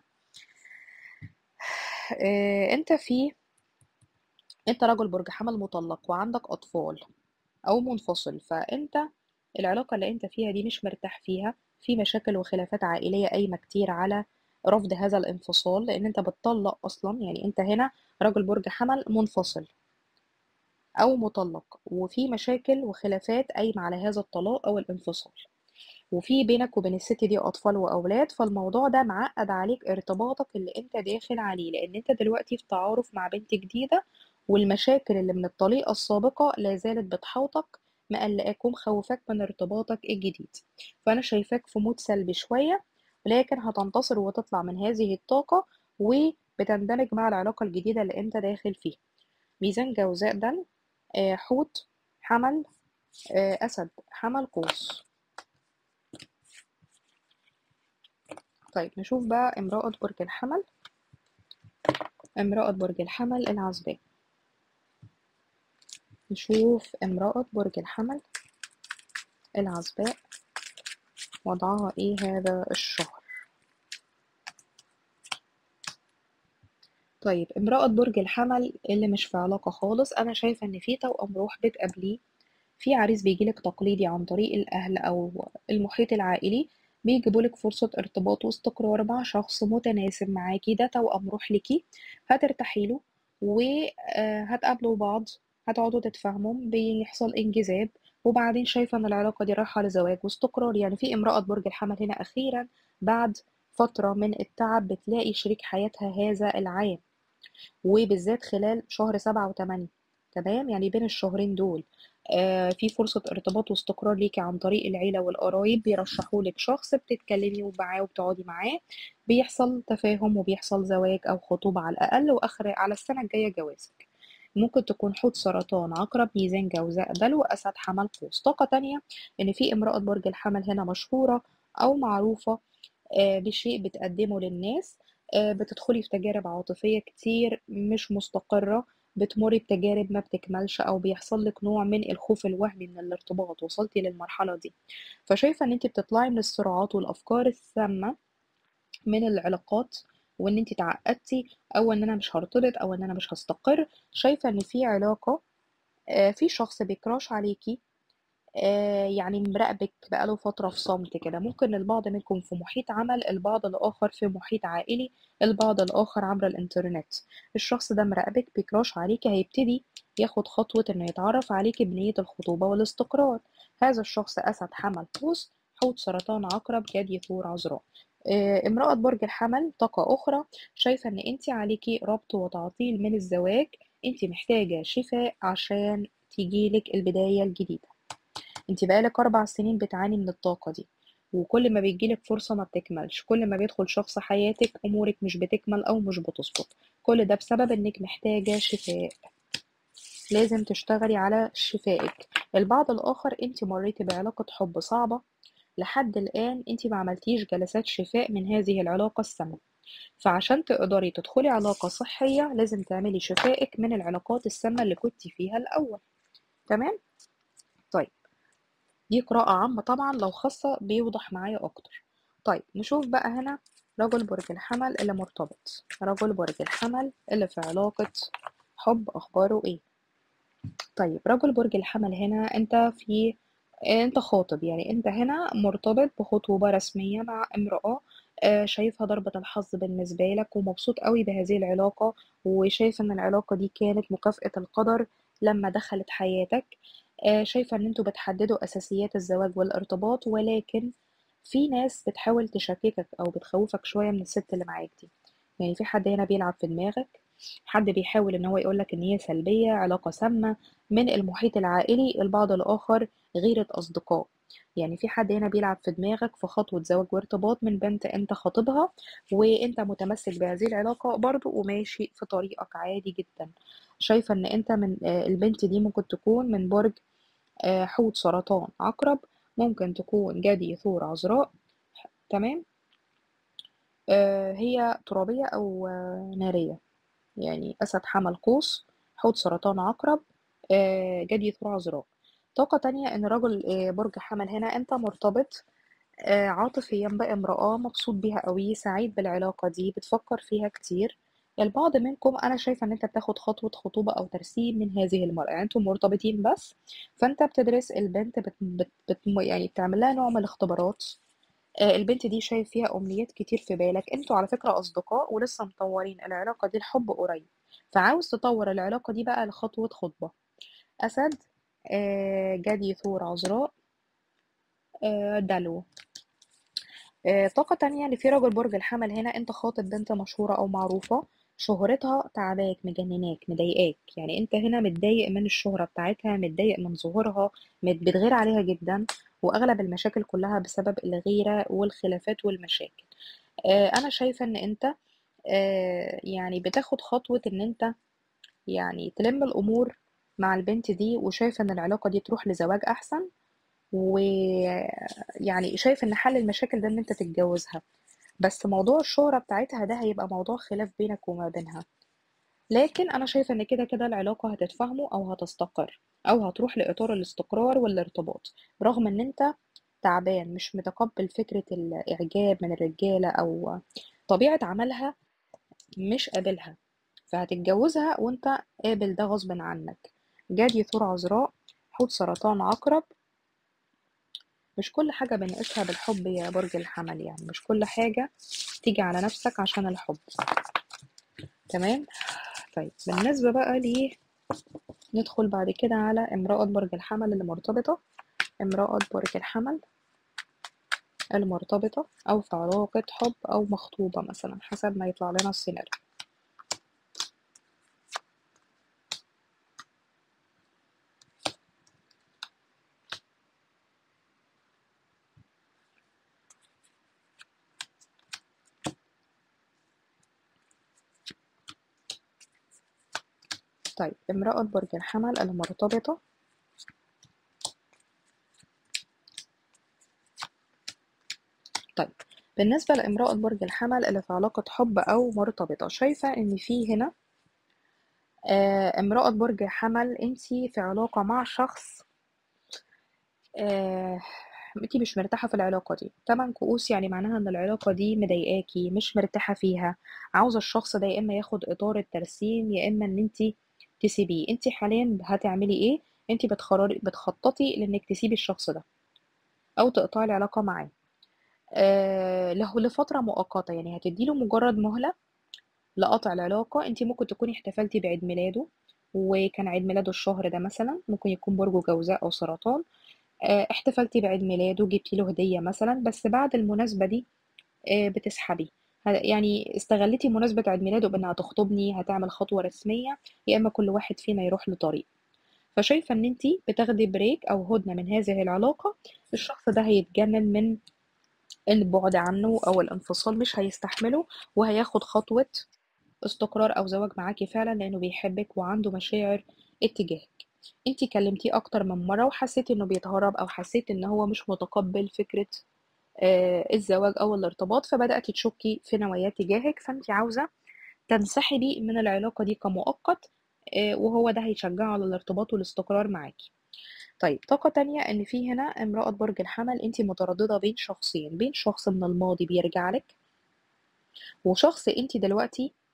آه، أنت في أنت رجل برج حمل مطلق وعندك أطفال أو منفصل فأنت العلاقة اللي أنت فيها دي مش مرتاح فيها في مشاكل وخلافات عائلية قايمة كتير على رفض هذا الانفصال لأن أنت بتطلق أصلا يعني أنت هنا رجل برج حمل منفصل أو مطلق وفي مشاكل وخلافات قايمة على هذا الطلاق أو الانفصال وفي بينك وبين الست دي أطفال وأولاد فالموضوع ده معقد عليك ارتباطك اللي أنت داخل عليه لأن أنت دلوقتي في تعارف مع بنت جديدة والمشاكل اللي من الطليقة السابقة لا زالت بتحوطك مقلقاك ومخوفاك من ارتباطك الجديد فأنا شايفاك في مود سلبي شوية ولكن هتنتصر وتطلع من هذه الطاقة وبتندمج مع العلاقة الجديدة اللي أنت داخل فيها ميزان جوزاء دل آه، حوت حمل آه، أسد حمل قوس طيب نشوف بقى امرأة برج الحمل امرأة برج الحمل العزباء نشوف امرأة برج الحمل العزباء وضعها ايه هذا الشهر طيب امرأة برج الحمل اللي مش في علاقة خالص أنا شايفة إن في توأم روح بتقابليه في عريس بيجيلك تقليدي عن طريق الأهل أو المحيط العائلي بيجيبولك فرصة ارتباط واستقرار مع شخص متناسب معاكي ده توأم روح ليكي هترتاحي له وهتقابلوا بعض هتقعدوا تتفاهموا بيحصل انجذاب وبعدين شايفة إن العلاقة دي رايحة لزواج واستقرار يعني في امرأة برج الحمل هنا أخيرا بعد فترة من التعب بتلاقي شريك حياتها هذا العام وبالذات خلال شهر سبعة وثمانية تمام يعني بين الشهرين دول آه في فرصة ارتباط واستقرار ليكي عن طريق العيلة والقرايب بيرشحوا لك شخص بتتكلمي معاه وبتقعدي معاه بيحصل تفاهم وبيحصل زواج أو خطوبة على الأقل وآخر على السنة الجاية جوازك ممكن تكون حوت سرطان عقرب ميزان جوزاء دلو أسد حمل قوس طاقة تانية إن في امرأة برج الحمل هنا مشهورة أو معروفة آه بشيء بتقدمه للناس آه بتدخلي في تجارب عاطفية كتير مش مستقرة بتمري بتجارب ما بتكملش او بيحصل لك نوع من الخوف الوهمي من الارتباط وصلتي للمرحله دي فشايفه ان انت بتطلعي من الصراعات والافكار السامه من العلاقات وان انت تعقدتي او ان انا مش هرتبط او ان انا مش هستقر شايفه ان في علاقه آه، في شخص بيكراش عليكي آه، يعني مراقبك بقاله فترة في صمت كده ممكن البعض منكم في محيط عمل البعض الآخر في محيط عائلي البعض الآخر عبر الإنترنت الشخص ده مراقبك بيكراش عليكي هيبتدي ياخد خطوة إنه يتعرف عليكي بنية الخطوبة والاستقرار هذا الشخص أسد حمل قوس حوت سرطان عقرب جدي ثور عذراء آه، امرأة برج الحمل طاقة أخرى شايفة إن أنت عليكي ربط وتعطيل من الزواج أنت محتاجة شفاء عشان تجيلك البداية الجديدة انت بقالك أربع سنين بتعاني من الطاقة دي وكل ما بيجيلك فرصة ما بتكملش كل ما بيدخل شخص حياتك أمورك مش بتكمل أو مش بتظبط كل ده بسبب إنك محتاجة شفاء لازم تشتغلي على شفائك البعض الآخر انت مريتي بعلاقة حب صعبة لحد الآن انت ما عملتيش جلسات شفاء من هذه العلاقة السامة فعشان تقدري تدخلي علاقة صحية لازم تعملي شفائك من العلاقات السامة اللي كنت فيها الأول تمام؟ طيب دي قراءة عامة طبعا لو خاصة بيوضح معايا أكتر طيب نشوف بقى هنا رجل برج الحمل اللي مرتبط رجل برج الحمل اللي في علاقة حب أخباره إيه طيب رجل برج الحمل هنا انت في انت خاطب يعني انت هنا مرتبط بخطوبة رسمية مع امرأة آه، شايفها ضربة الحظ بالنسبة لك ومبسوط قوي بهذه العلاقة وشايف ان العلاقة دي كانت مكافأة القدر لما دخلت حياتك آه، شايفة ان انتوا بتحددوا اساسيات الزواج والارتباط ولكن في ناس بتحاول تشككك او بتخوفك شوية من الست اللي معاك دي يعني في حد هنا بيلعب في دماغك حد بيحاول ان هو يقولك ان هي سلبية علاقة سامة من المحيط العائلي البعض الاخر غيرة اصدقاء يعني في حد هنا بيلعب في دماغك في خطوة زواج وارتباط من بنت انت خاطبها وانت متمسك بهذه العلاقة برضو وماشي في طريقك عادي جدا شايفة ان انت من آه، البنت دي ممكن تكون من برج آه، حوت سرطان عقرب ممكن تكون جدي ثور عذراء تمام آه، هي ترابية أو آه، نارية يعني أسد حمل قوس حوت سرطان عقرب آه، جدي ثور عذراء طاقة تانية إن رجل آه، برج حمل هنا أنت مرتبط آه، عاطفيا بامرأة مبسوط بيها قوي سعيد بالعلاقة دي بتفكر فيها كتير البعض منكم أنا شايفة إن أنت بتاخد خطوة خطوبة أو ترسيم من هذه المرأة يعني أنتم مرتبطين بس فأنت بتدرس البنت بت بت بت يعني بتعمل لها نوع من الاختبارات آه، البنت دي شايف فيها أمنيات كتير في بالك انتوا على فكرة أصدقاء ولسه مطورين العلاقة دي الحب قريب فعاوز تطور العلاقة دي بقى لخطوة خطبة أسد آه، جدي ثور عذراء آه، دلو آه، طاقة تانية اللي في رجل برج الحمل هنا انت خاطب بنت مشهورة او معروفة شهرتها تعباك مجنناك مضايقاك يعني انت هنا متضايق من الشهرة بتاعتها متضايق من ظهورها مت- بتغير عليها جدا واغلب المشاكل كلها بسبب الغيرة والخلافات والمشاكل آه، انا شايفة ان انت آه، يعني بتاخد خطوة ان انت يعني تلم الامور مع البنت دي وشايفة ان العلاقة دي تروح لزواج احسن ويعني شايف ان حل المشاكل ده ان انت تتجوزها بس موضوع الشهرة بتاعتها ده هيبقى موضوع خلاف بينك وما بينها لكن انا شايفة ان كده كده العلاقة هتتفاهموا او هتستقر او هتروح لإطار الاستقرار والارتباط رغم ان انت تعبان مش متقبل فكرة الإعجاب من الرجالة أو طبيعة عملها مش قابلها فهتتجوزها وانت قابل ده غصب عنك جدي ثور عذراء حوت سرطان عقرب مش كل حاجة بنقيسها بالحب يا برج الحمل يعني مش كل حاجة تيجي على نفسك عشان الحب تمام طيب بالنسبة بقى ليه ندخل بعد كده على امرأة برج الحمل اللي مرتبطة امرأة برج الحمل المرتبطة أو في علاقة حب أو مخطوبة مثلا حسب ما يطلع لنا السيناريو طيب امرأة برج الحمل المرتبطة طيب بالنسبة لامرأة برج الحمل اللي في علاقة حب أو مرتبطة شايفة إن في هنا آه امرأة برج الحمل انتي في علاقة مع شخص آه انتي مش مرتاحة في العلاقة دي تمن كؤوس يعني معناها ان العلاقة دي مضايقاكي مش مرتاحة فيها عاوزة الشخص ده يا اما ياخد اطار الترسيم يا اما ان انتي تسيبيه انتي حاليا هتعملي ايه انتي بتخرري بتخططي لانك تسيبي الشخص ده او تقطعي العلاقة معاه آه له لفترة مؤقتة يعني هتديله مجرد مهلة لقطع العلاقة انتي ممكن تكوني احتفلتي بعيد ميلاده وكان عيد ميلاده الشهر ده مثلا ممكن يكون برجه جوزاء او سرطان آه، احتفلتي بعيد ميلاده جبتي له هدية مثلا بس بعد المناسبة دي آه، بتسحبي ه- يعني استغلتي مناسبة عيد ميلاده بانها تخطبني هتعمل خطوة رسمية يا اما كل واحد فينا يروح لطريق فشايفة ان انتي بتاخدي بريك او هدنة من هذه العلاقة الشخص ده هيتجنن من البعد عنه او الانفصال مش هيستحمله وهياخد خطوة استقرار او زواج معاكي فعلا لانه بيحبك وعنده مشاعر اتجاهك انتي كلمتيه اكتر من مرة وحسيتي انه بيتهرب او حسيت ان هو مش متقبل فكرة آه، الزواج او الارتباط فبدأتي تشكي في نواياه تجاهك فانتي عاوزة تنسحبي من العلاقة دي كمؤقت آه، وهو ده هيشجعه على الارتباط والاستقرار معاكي طيب طاقة تانية ان في هنا امرأة برج الحمل انتي مترددة بين شخصين بين شخص من الماضي بيرجع لك وشخص انتي دلوقتي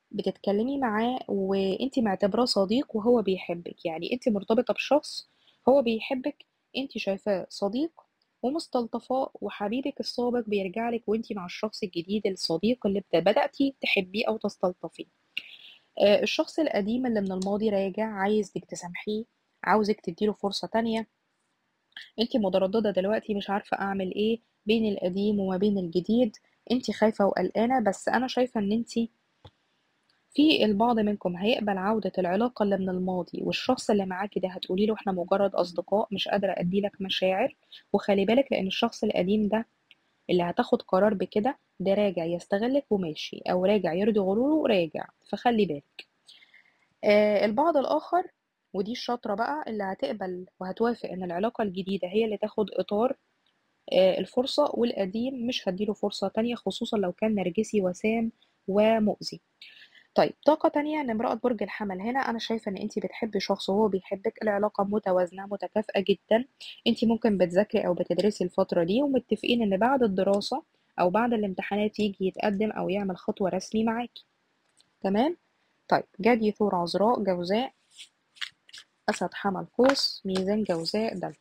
بتتكلمي معاه وانت معتبراه صديق وهو بيحبك يعني انت مرتبطة بشخص هو بيحبك انت شايفاه صديق ومستلطفاه وحبيبك السابق بيرجع لك وانت مع الشخص الجديد الصديق اللي بت- بدأتي تحبيه او تستلطفيه آه، الشخص القديم اللي من الماضي راجع عايزك تسامحيه عاوزك تديله فرصة تانية انت مترددة دلوقتي مش عارفة اعمل ايه بين القديم وما بين الجديد انت خايفة وقلقانة بس انا شايفة ان انت في البعض منكم هيقبل عودة العلاقة اللي من الماضي والشخص اللي معاكي ده هتقولي له احنا مجرد أصدقاء مش قادرة أديلك مشاعر وخلي بالك لأن الشخص القديم ده اللي هتاخد قرار بكده ده راجع يستغلك وماشي أو راجع يرضي غروره راجع فخلي بالك آه البعض الآخر ودي الشاطرة بقى اللي هتقبل وهتوافق إن العلاقة الجديدة هي اللي تاخد إطار آه الفرصة والقديم مش هديله فرصة تانية خصوصا لو كان نرجسي وسام ومؤذي طيب طاقة تانية ان امرأة برج الحمل هنا انا شايفة ان انتي بتحبي شخص وهو بيحبك العلاقة متوازنة متكافئة جدا انتي ممكن بتذاكري او بتدرسي الفترة دي ومتفقين ان بعد الدراسة او بعد الامتحانات يجي يتقدم او يعمل خطوة رسمي معاكي تمام طيب جدي ثور عذراء جوزاء اسد حمل قوس ميزان جوزاء دلو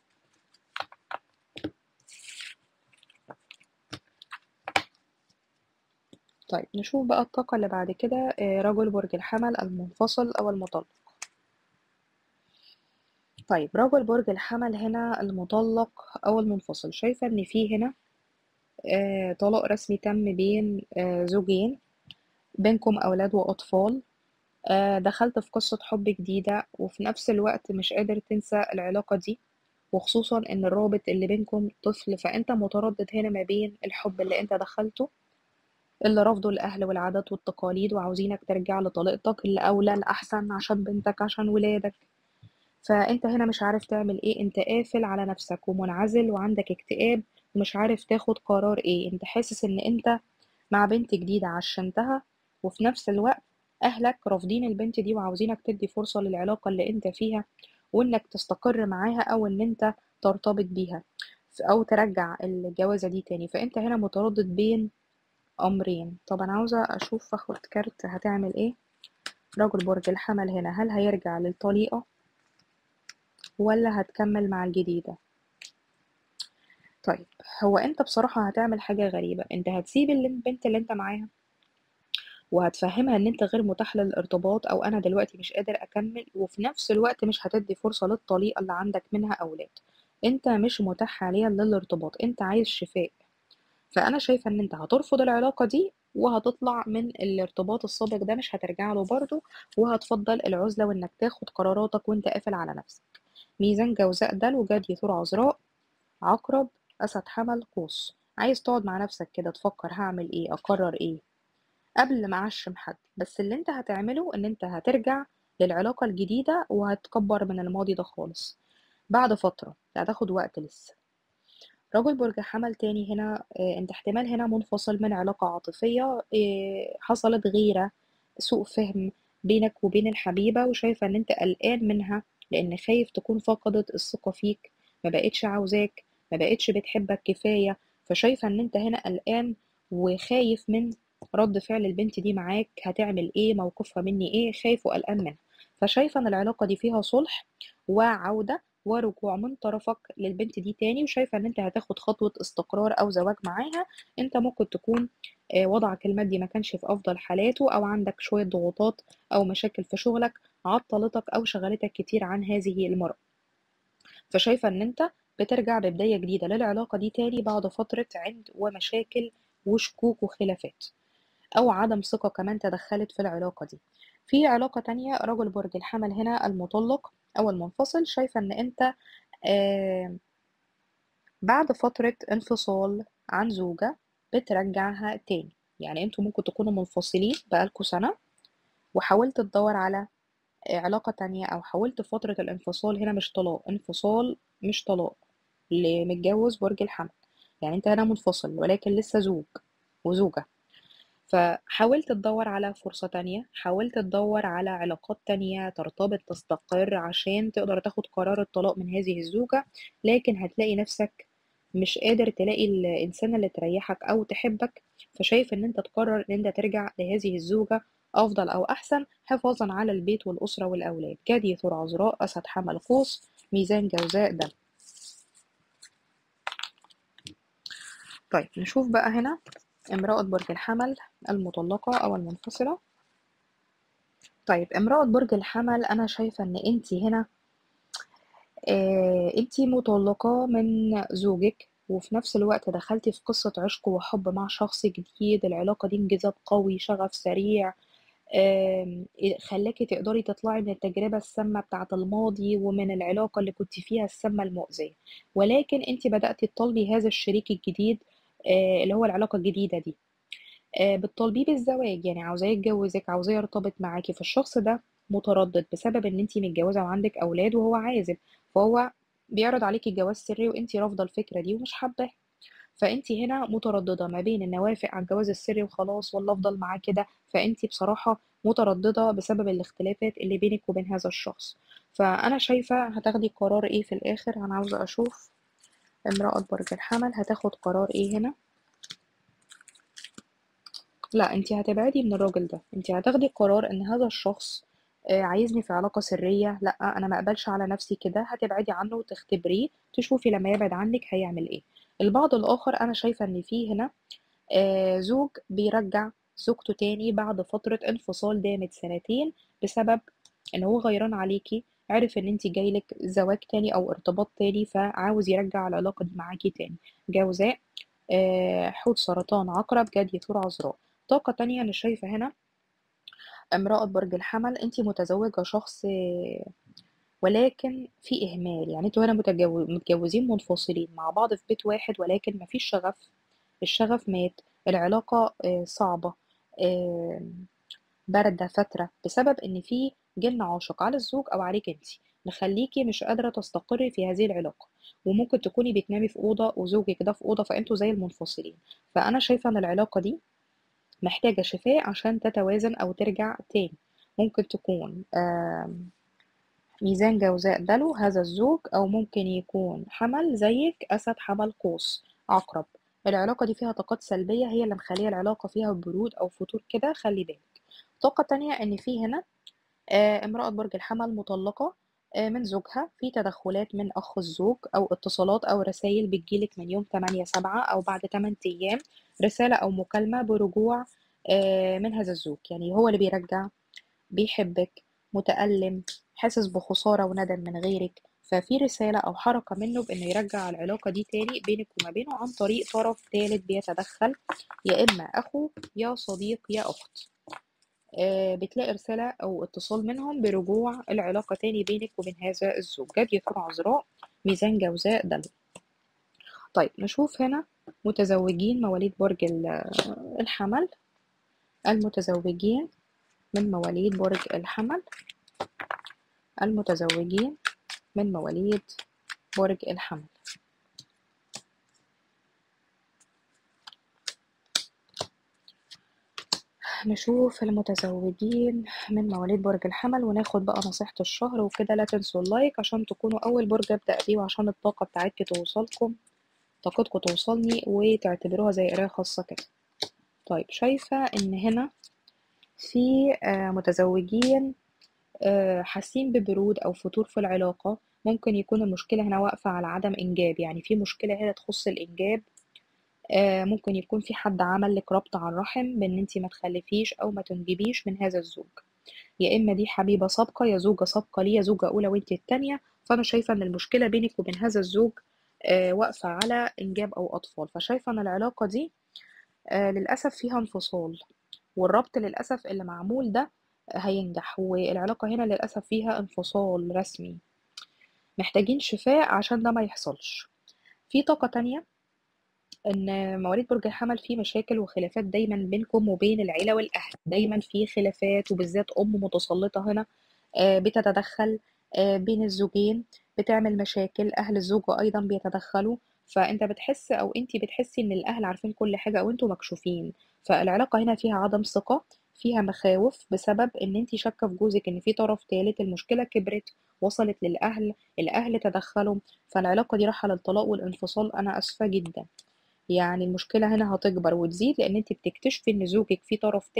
طيب نشوف بقى الطاقة اللي بعد كده آه، رجل برج الحمل المنفصل أو المطلق طيب رجل برج الحمل هنا المطلق أو المنفصل شايفة إن في هنا آه، طلاق رسمي تم بين آه، زوجين بينكم أولاد وأطفال آه، دخلت في قصة حب جديدة وفي نفس الوقت مش قادر تنسى العلاقة دي وخصوصا إن الرابط اللي بينكم طفل فأنت متردد هنا ما بين الحب اللي أنت دخلته اللي رافضه الأهل والعادات والتقاليد وعاوزينك ترجع لطليقتك اللي أولى الأحسن عشان بنتك عشان ولادك فأنت هنا مش عارف تعمل إيه أنت قافل على نفسك ومنعزل وعندك اكتئاب ومش عارف تاخد قرار إيه أنت حاسس إن أنت مع بنت جديدة عشمتها وفي نفس الوقت أهلك رافضين البنت دي وعاوزينك تدي فرصة للعلاقة اللي أنت فيها وإنك تستقر معاها أو إن أنت ترتبط بيها أو ترجع الجوازة دي تاني فأنت هنا متردد بين أمرين طب أنا عاوزة أشوف أخد كارت هتعمل إيه رجل برج الحمل هنا هل هيرجع للطليقة ولا هتكمل مع الجديدة طيب هو أنت بصراحة هتعمل حاجة غريبة أنت هتسيب اللي- البنت اللي أنت معاها وهتفهمها ان انت غير متاح للارتباط او انا دلوقتي مش قادر اكمل وفي نفس الوقت مش هتدي فرصة للطليقة اللي عندك منها اولاد انت مش متاح حاليا للارتباط انت عايز شفاء فانا شايفة ان انت هترفض العلاقة دي وهتطلع من الارتباط السابق ده مش هترجع له برضه وهتفضل العزلة وانك تاخد قراراتك وانت قافل على نفسك ميزان جوزاء دل وجدي ثور عذراء عقرب اسد حمل قوس عايز تقعد مع نفسك كده تفكر هعمل ايه اقرر ايه قبل ما اعشم حد بس اللي انت هتعمله ان انت هترجع للعلاقة الجديدة وهتكبر من الماضي ده خالص بعد فترة هتاخد وقت لسه رجل برج حمل تاني هنا آه، انت احتمال هنا منفصل من علاقة عاطفية آه، حصلت غيرة سوء فهم بينك وبين الحبيبة وشايفة ان انت قلقان منها لان خايف تكون فقدت الثقة فيك ما بقتش عاوزاك ما بقتش بتحبك كفاية فشايفة ان انت هنا قلقان وخايف من رد فعل البنت دي معاك هتعمل ايه موقفها مني ايه خايف وقلقان منها فشايفة ان العلاقة دي فيها صلح وعودة ورجوع من طرفك للبنت دي تاني وشايفة ان انت هتاخد خطوة استقرار او زواج معاها انت ممكن تكون آه، وضعك المادي ما كانش في افضل حالاته او عندك شوية ضغوطات او مشاكل في شغلك عطلتك او شغلتك كتير عن هذه المرأة فشايفة ان انت بترجع ببداية جديدة للعلاقة دي تاني بعد فترة عند ومشاكل وشكوك وخلافات أو عدم ثقة كمان تدخلت في العلاقة دي في علاقة تانية رجل برج الحمل هنا المطلق أو المنفصل شايفة إن أنت آه بعد فترة انفصال عن زوجة بترجعها تاني يعني انتوا ممكن تكونوا منفصلين بقالكوا سنة وحاولت تدور على علاقة تانية أو حاولت في فترة الانفصال هنا مش طلاق انفصال مش طلاق اللي متجوز برج الحمل يعني انت هنا منفصل ولكن لسه زوج وزوجة فحاولت تدور على فرصة تانية حاولت تدور على علاقات تانية ترتبط تستقر عشان تقدر تاخد قرار الطلاق من هذه الزوجة لكن هتلاقي نفسك مش قادر تلاقي الإنسان اللي تريحك أو تحبك فشايف إن أنت تقرر إن أنت ترجع لهذه الزوجة أفضل أو أحسن حفاظا على البيت والأسرة والأولاد جدي ثور عذراء أسد حمل قوس ميزان جوزاء دم طيب نشوف بقى هنا امرأة برج الحمل المطلقة أو المنفصلة طيب امرأة برج الحمل أنا شايفة إن أنتي هنا آه أنتي مطلقة من زوجك وفي نفس الوقت دخلتي في قصة عشق وحب مع شخص جديد العلاقة دي انجذاب قوي شغف سريع آم، خلاكي تقدري تطلعي من التجربة السامة بتاعة الماضي ومن العلاقة اللي كنت فيها السامة المؤذية ولكن انت بدأتي تطلبي هذا الشريك الجديد آه، اللي هو العلاقة الجديدة دي آه، بتطالبيه بالزواج يعني عاوزاه يتجوزك عاوزاه يرتبط معاكي فالشخص ده متردد بسبب ان انت متجوزة وعندك اولاد وهو عازب فهو بيعرض عليكي جواز سري وانت رافضة الفكرة دي ومش حباه فانت هنا متردده ما بين ان اوافق على الجواز السري وخلاص ولا افضل معاه كده فانت بصراحه متردده بسبب الاختلافات اللي بينك وبين هذا الشخص فانا شايفه هتاخدي قرار ايه في الاخر انا عاوزه اشوف امراه برج الحمل هتاخد قرار ايه هنا لا انت هتبعدي من الراجل ده انت هتاخدي قرار ان هذا الشخص آه، عايزني في علاقة سرية لا انا ما اقبلش على نفسي كده هتبعدي عنه وتختبريه تشوفي لما يبعد عنك هيعمل ايه البعض الاخر انا شايفة ان في هنا آه، زوج بيرجع زوجته تاني بعد فترة انفصال دامت سنتين بسبب ان هو غيران عليكي عرف ان انت جايلك زواج تاني او ارتباط تاني فعاوز يرجع العلاقة دي معاكي تاني جوزاء آه، حوت سرطان عقرب جدي ثور عذراء طاقة تانية أنا شايفة هنا امرأة برج الحمل انت متزوجة شخص ولكن في إهمال يعني انتوا هنا متجو- متجوزين منفصلين مع بعض في بيت واحد ولكن مفيش شغف الشغف مات العلاقة آه، صعبة آه، باردة فترة بسبب إن في جن عاشق على الزوج أو عليك انت مخليكي مش قادرة تستقري في هذه العلاقة وممكن تكوني بتنامي في أوضة وزوجك ده في أوضة فأنتوا زي المنفصلين فأنا شايفة إن العلاقة دي محتاجة شفاء عشان تتوازن أو ترجع تاني ممكن تكون آم، ميزان جوزاء دلو هذا الزوج أو ممكن يكون حمل زيك أسد حمل قوس عقرب العلاقة دي فيها طاقات سلبية هي اللي مخلية العلاقة فيها برود أو فتور كده خلي بالك طاقة تانية إن في هنا آه، امرأة برج الحمل مطلقة آه، من زوجها في تدخلات من أخ الزوج أو اتصالات أو رسائل بتجيلك من يوم 8 سبعة أو بعد 8 أيام رسالة أو مكالمة برجوع آه، من هذا الزوج يعني هو اللي بيرجع بيحبك متألم حاسس بخسارة وندم من غيرك ففي رسالة أو حركة منه بإنه يرجع العلاقة دي تاني بينك وما بينه عن طريق طرف ثالث بيتدخل يا إما أخو يا صديق يا أخت آه، بتلاقي رسالة أو اتصال منهم برجوع العلاقة تاني بينك وبين هذا الزوج جد يكون عذراء ميزان جوزاء دلو طيب نشوف هنا متزوجين مواليد برج ال- الحمل المتزوجين من مواليد برج الحمل المتزوجين من مواليد برج الحمل نشوف المتزوجين من مواليد برج الحمل وناخد بقى نصيحة الشهر وكده لا تنسوا اللايك عشان تكونوا أول برج أبدأ بيه وعشان الطاقة بتاعتكم توصلكم طاقتكم توصلني وتعتبروها زي قراية خاصة كده طيب شايفة إن هنا في آه، متزوجين آه، حاسين ببرود أو فتور في العلاقة ممكن يكون المشكلة هنا واقفة على عدم إنجاب يعني في مشكلة هنا تخص الإنجاب آه، ممكن يكون في حد عمل لك ربط على الرحم بإن انتي ما تخلفيش أو ما تنجبيش من هذا الزوج يا إما دي حبيبة سابقة يا زوجة سابقة ليه يا زوجة أولى وانتي التانية فأنا شايفة إن المشكلة بينك وبين هذا الزوج آه، واقفة على إنجاب أو أطفال فشايفة إن العلاقة دي آه، للأسف فيها انفصال والربط للأسف اللي معمول ده هينجح والعلاقة هنا للأسف فيها انفصال رسمي محتاجين شفاء عشان ده ما يحصلش في طاقة تانية ان مواليد برج الحمل في مشاكل وخلافات دايما بينكم وبين العيلة والأهل دايما في خلافات وبالذات أم متسلطة هنا آه، بتتدخل آه، بين الزوجين بتعمل مشاكل أهل الزوجة أيضا بيتدخلوا فأنت بتحس أو أنت بتحسي إن الأهل عارفين كل حاجة أو أنتوا مكشوفين فالعلاقة هنا فيها عدم ثقة فيها مخاوف بسبب إن أنت شاكة في جوزك إن في طرف تالت المشكلة كبرت وصلت للأهل الأهل تدخلوا فالعلاقة دي رايحة للطلاق والانفصال أنا آسفة جدا يعني المشكلة هنا هتكبر وتزيد لأن انت بتكتشفي ان زوجك في طرف ثالث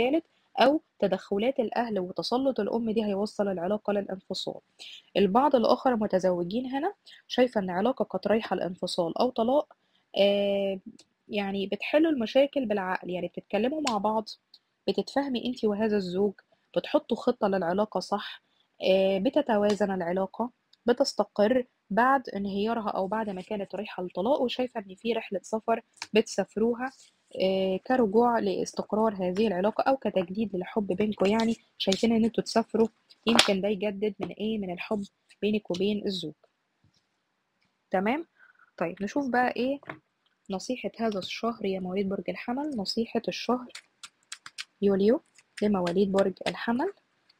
أو تدخلات الأهل وتسلط الأم دي هيوصل العلاقة للانفصال البعض الآخر متزوجين هنا شايفة إن علاقة قد رايحة لانفصال أو طلاق آه يعني بتحلوا المشاكل بالعقل يعني بتتكلموا مع بعض بتتفهمي انت وهذا الزوج بتحطوا خطة للعلاقة صح آه بتتوازن العلاقة بتستقر بعد انهيارها او بعد ما كانت رايحة للطلاق وشايفة ان في رحلة سفر بتسافروها آه كرجوع لاستقرار هذه العلاقة او كتجديد للحب بينكم يعني شايفين ان انتوا تسافروا يمكن ده يجدد من ايه من الحب بينك وبين الزوج تمام طيب نشوف بقى ايه نصيحة هذا الشهر يا مواليد برج الحمل نصيحة الشهر يوليو لمواليد برج الحمل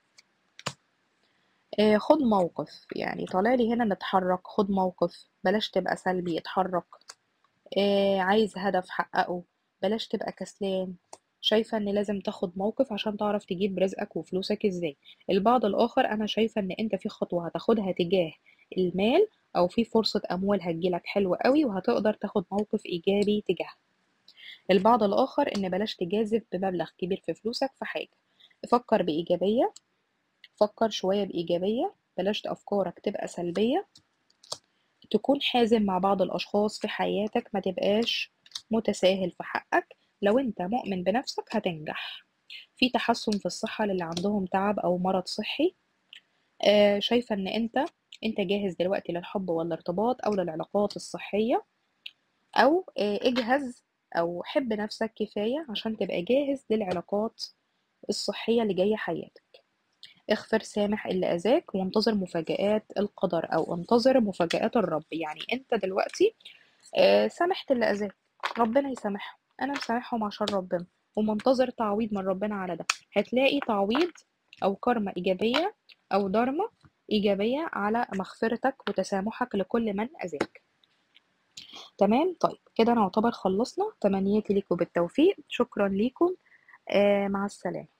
آه خد موقف يعني طالع لي هنا نتحرك خد موقف بلاش تبقى سلبي اتحرك آه عايز هدف حققه بلاش تبقى كسلان شايفة ان لازم تاخد موقف عشان تعرف تجيب رزقك وفلوسك ازاي البعض الاخر انا شايفة ان انت في خطوة هتاخدها تجاه المال او في فرصة اموال هتجيلك حلوة قوي وهتقدر تاخد موقف ايجابي تجاهها البعض الاخر ان بلاش تجازف بمبلغ كبير في فلوسك في حاجة فكر بايجابية فكر شوية بايجابية بلاش افكارك تبقى سلبية تكون حازم مع بعض الاشخاص في حياتك ما تبقاش متساهل في حقك لو انت مؤمن بنفسك هتنجح في تحسن في الصحة للي عندهم تعب او مرض صحي آه شايفة ان انت انت جاهز دلوقتي للحب والارتباط او للعلاقات الصحية او آه اجهز او حب نفسك كفاية عشان تبقى جاهز للعلاقات الصحية اللي جاية حياتك اغفر سامح اللي أذاك وانتظر مفاجآت القدر أو انتظر مفاجآت الرب يعني أنت دلوقتي آه سامحت اللي أذاك ربنا يسامحهم أنا مسامحهم عشان ربنا ومنتظر تعويض من ربنا على ده هتلاقي تعويض أو كرمة إيجابية أو دارما إيجابية على مغفرتك وتسامحك لكل من أذاك تمام طيب كده أنا أعتبر خلصنا تمنياتي ليكم بالتوفيق شكرا ليكم آه مع السلامة